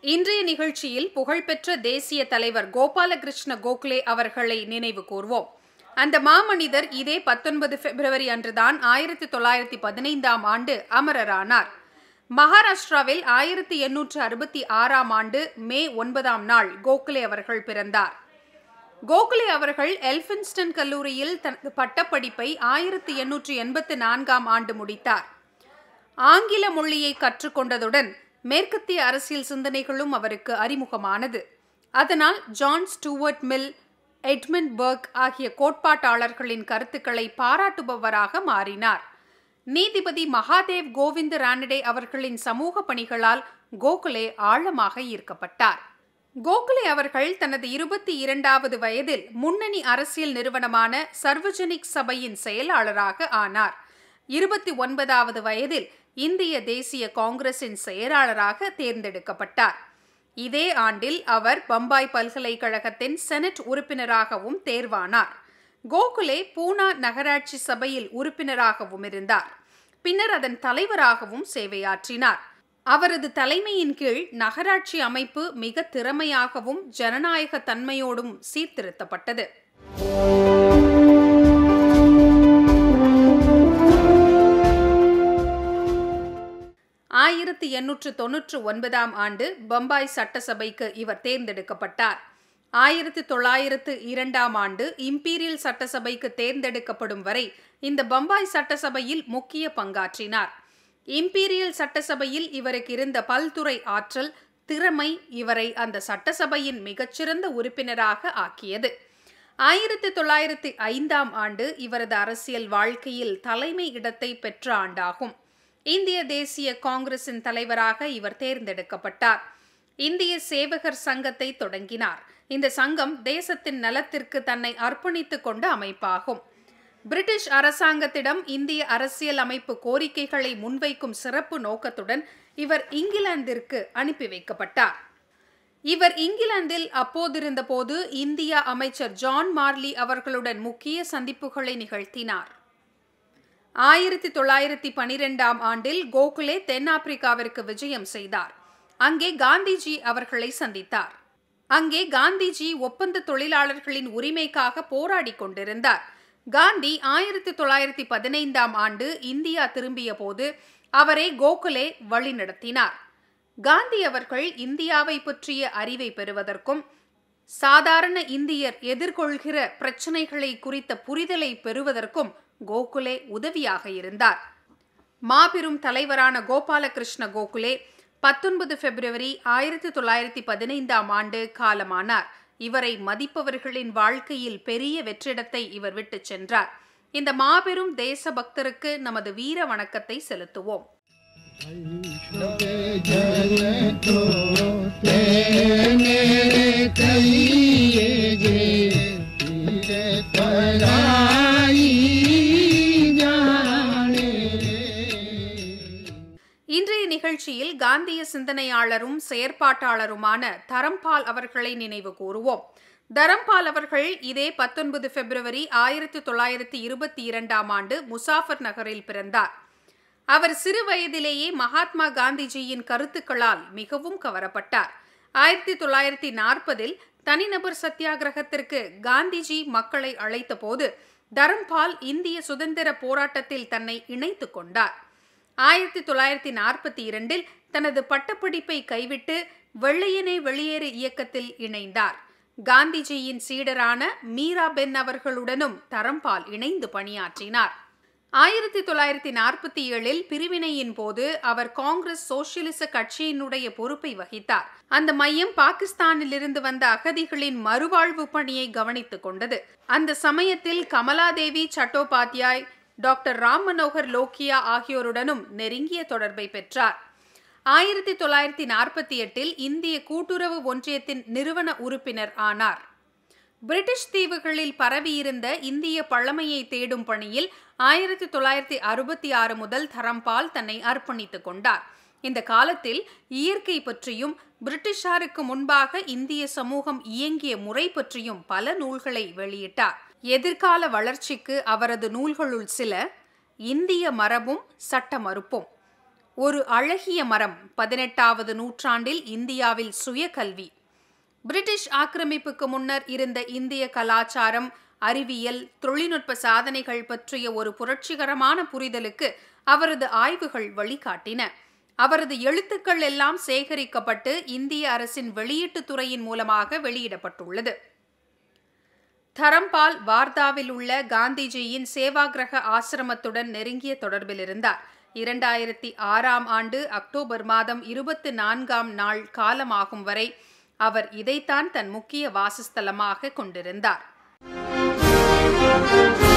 இன்றைய நிகழ்ச்சியில் புகழ்பெற்ற தேசிய தலைவர் கோபாலகிருஷ்ண கோகலே அவர்களை நினைவு கூர்வோம் அந்த மாமனிதர் இதே பத்தொன்பது பிப்ரவரி அன்றுதான் ஆயிரத்தி தொள்ளாயிரத்தி பதினைந்தாம் ஆண்டு அமரரானார் மகாராஷ்டிராவில் ஆயிரத்தி எண்ணூற்று அறுபத்தி ஆறாம் ஆண்டு மே ஒன்பதாம் நாள் கோகலே அவர்கள் பிறந்தார் கோகலே அவர்கள் எல்பின்ஸ்டன் கல்லூரியில் தனது பட்டப்படிப்பை ஆயிரத்தி எண்ணூற்று எண்பத்தி நான்காம் ஆண்டு முடித்தார் ஆங்கில மொழியை கற்றுக்கொண்டதுடன் மேற்கத்திய அரசியல் சிந்தனைகளும் அவருக்கு அறிமுகமானது அதனால் John Stuart Mill Edmund Burke ஆகிய கோட்பாட்டாளர்களின் கருத்துக்களை பாராட்டுபவராக மாறினார் நீதிபதி மகாதேவ் கோவிந்த் ரானடே அவர்களின் சமூக பணிகளால் கோகலே ஆழமாக ஈர்க்கப்பட்டார் கோகலே அவர்கள் தனது இருபத்தி இரண்டாவது வயதில் முன்னணி அரசியல் நிறுவனமான சர்வஜனிக் சபையின் செயலாளராக ஆனார் இருபத்தி ஒன்பதாவது வயதில் இந்திய தேசிய காங்கிரசின் செயலாளராக தேர்ந்தெடுக்கப்பட்டார் இதே ஆண்டில் அவர் பம்பாய் பல்கலைக்கழகத்தின் செனட் உறுப்பினராகவும் தேர்வானார் கோகுலே பூனா நகராட்சி சபையில் உறுப்பினராகவும் இருந்தார் பின்னர் அதன் தலைவராகவும் சேவையாற்றினார் அவரது தலைமையின் கீழ் நகராட்சி அமைப்பு மிக திறமையாகவும் ஜனநாயக தன்மையோடும் சீர்திருத்தப்பட்டது ஆயிரத்தி எண்ணூற்று தொன்னூற்று ஒன்பதாம் ஆண்டு பம்பாய் சட்டசபைக்கு இவர் தேர்ந்தெடுக்கப்பட்டார் ஆயிரத்தி தொள்ளாயிரத்து இரண்டாம் ஆண்டு இம்பீரியல் சட்டசபைக்கு தேர்ந்தெடுக்கப்படும் வரை இந்த பம்பாய் சட்டசபையில் முக்கிய பங்காற்றினார் இம்பீரியல் சட்டசபையில் இவருக்கு இருந்த பல்துறை ஆற்றல் திறமை இவரை அந்த சட்டசபையின் மிகச்சிறந்த உறுப்பினராக ஆக்கியது ஆயிரத்தி தொள்ளாயிரத்தி ஐந்தாம் ஆண்டு இவரது அரசியல் வாழ்க்கையில் தலைமை இடத்தை பெற்ற ஆண்டாகும் இந்திய தேசிய காங்கிரசின் தலைவராக இவர் தேர்ந்தெடுக்கப்பட்டார் இந்திய சேவகர் சங்கத்தை தொடங்கினார் இந்த சங்கம் தேசத்தின் நலத்திற்கு தன்னை அர்ப்பணித்துக் கொண்ட அமைப்பாகும் பிரிட்டிஷ் அரசாங்கத்திடம் இந்திய அரசியல் அமைப்பு கோரிக்கைகளை முன்வைக்கும் சிறப்பு நோக்கத்துடன் இவர் இங்கிலாந்திற்கு அனுப்பி வைக்கப்பட்டார் இவர் இங்கிலாந்தில் அப்போதிருந்த போது இந்திய அமைச்சர் ஜான் மார்லி அவர்களுடன் முக்கிய சந்திப்புகளை நிகழ்த்தினார் ஆயிரத்தி தொள்ளாயிரத்தி பனிரெண்டாம் ஆண்டில் கோகுலே தென்னாப்பிரிக்காவிற்கு விஜயம் செய்தார் அங்கே காந்திஜி அவர்களை சந்தித்தார் அங்கே காந்திஜி ஒப்பந்த தொழிலாளர்களின் உரிமைக்காக போராடி கொண்டிருந்தார் காந்தி ஆயிரத்தி தொள்ளாயிரத்தி பதினைந்தாம் ஆண்டு இந்தியா திரும்பிய போது அவரை கோகுலே வழிநடத்தினார் காந்தி அவர்கள் இந்தியாவை பற்றிய அறிவை பெறுவதற்கும் சாதாரண இந்தியர் எதிர்கொள்கிற பிரச்சனைகளை குறித்த புரிதலை பெறுவதற்கும் கோகுலே உதவியாக இருந்தார் மாபெரும் தலைவரான கோபாலகிருஷ்ண கோகுலே பத்தொன்பது பிப்ரவரி ஆயிரத்தி தொள்ளாயிரத்தி பதினைந்தாம் ஆண்டு காலமானார் இவரை மதிப்பவர்களின் வாழ்க்கையில் பெரிய வெற்றிடத்தை இவர் விட்டுச் சென்றார் இந்த மாபெரும் தேசபக்தருக்கு நமது வீர வணக்கத்தை செலுத்துவோம் இன்றைய நிகழ்ச்சியில் காந்திய சிந்தனையாளரும் செயற்பாட்டாளருமான தரம்பால் அவர்களை நினைவு கூறுவோம் தரம்பால் அவர்கள் இதே பத்தொன்பது பிப்ரவரி ஆயிரத்தி தொள்ளாயிரத்தி இருபத்தி இரண்டாம் ஆண்டு முசாஃபர் நகரில் பிறந்தார் அவர் சிறு வயதிலேயே மகாத்மா காந்திஜியின் கருத்துக்களால் மிகவும் கவரப்பட்டார் ஆயிரத்தி தொள்ளாயிரத்தி நாற்பதில் தனிநபர் சத்தியாகிரகத்திற்கு காந்திஜி மக்களை அழைத்த போது தரம்பால் இந்திய சுதந்திர போராட்டத்தில் தன்னை இணைத்துக் கொண்டார் ஆயிரத்தி தொள்ளாயிரத்தி நாற்பத்தி இரண்டில் தனது பட்டப்படிப்பை கைவிட்டு வெள்ளையனே வெளியேறு இயக்கத்தில் இணைந்தார் காந்திஜியின் சீடரான மீராபென் அவர்களுடனும் தரம்பால் இணைந்து பணியாற்றினார் ஆயிரத்தி தொள்ளாயிரத்தி நாற்பத்தி ஏழில் பிரிவினையின் போது அவர் காங்கிரஸ் சோசியலிச கட்சியினுடைய பொறுப்பை வகித்தார் அந்த மையம் பாகிஸ்தானில் இருந்து வந்த அகதிகளின் மறுவாழ்வு பணியை கவனித்துக் கொண்டது அந்த சமயத்தில் கமலாதேவி சட்டோபாத்யாய் டாக்டர் ராம் மனோகர் லோக்கியா ஆகியோருடனும் நெருங்கிய தொடர்பை பெற்றார் ஆயிரத்தி தொள்ளாயிரத்தி நாற்பத்தி எட்டில் இந்திய கூட்டுறவு ஒன்றியத்தின் நிறுவன உறுப்பினர் ஆனார் பிரிட்டிஷ் தீவுகளில் பரவியிருந்த இந்திய பழமையை தேடும் பணியில் ஆயிரத்தி தொள்ளாயிரத்தி அறுபத்தி ஆறு முதல் தரம்பால் தன்னை அர்ப்பணித்துக் கொண்டார் இந்த காலத்தில் இயற்கை பற்றியும் பிரிட்டிஷாருக்கு முன்பாக இந்திய சமூகம் இயங்கிய முறை பற்றியும் பல நூல்களை வெளியிட்டார் எதிர்கால வளர்ச்சிக்கு அவரது நூல்களுள் சில இந்திய மரபும் சட்ட மறுப்பும் ஒரு அழகிய மரம் பதினெட்டாவது நூற்றாண்டில் இந்தியாவில் சுயகல்வி பிரிட்டிஷ் ஆக்கிரமிப்புக்கு முன்னர் இருந்த இந்திய கலாச்சாரம் அறிவியல் தொழில்நுட்ப சாதனைகள் பற்றிய ஒரு புரட்சிகரமான புரிதலுக்கு அவரது ஆய்வுகள் வழிகாட்டின அவரது எழுத்துக்கள் எல்லாம் சேகரிக்கப்பட்டு இந்திய அரசின் வெளியீட்டுத் துறையின் மூலமாக வெளியிடப்பட்டுள்ளது தரம்பால் வார்தாவில் உள்ள காந்திஜியின் சேவாகிரக ஆசிரமத்துடன் நெருங்கிய தொடர்பில் இருந்தார் இரண்டாயிரத்தி ஆறாம் ஆண்டு அக்டோபர் மாதம் இருபத்தி நான்காம் நாள் காலமாகும் வரை அவர் இதைத்தான் தன் முக்கிய வாசஸ்தலமாக கொண்டிருந்தார்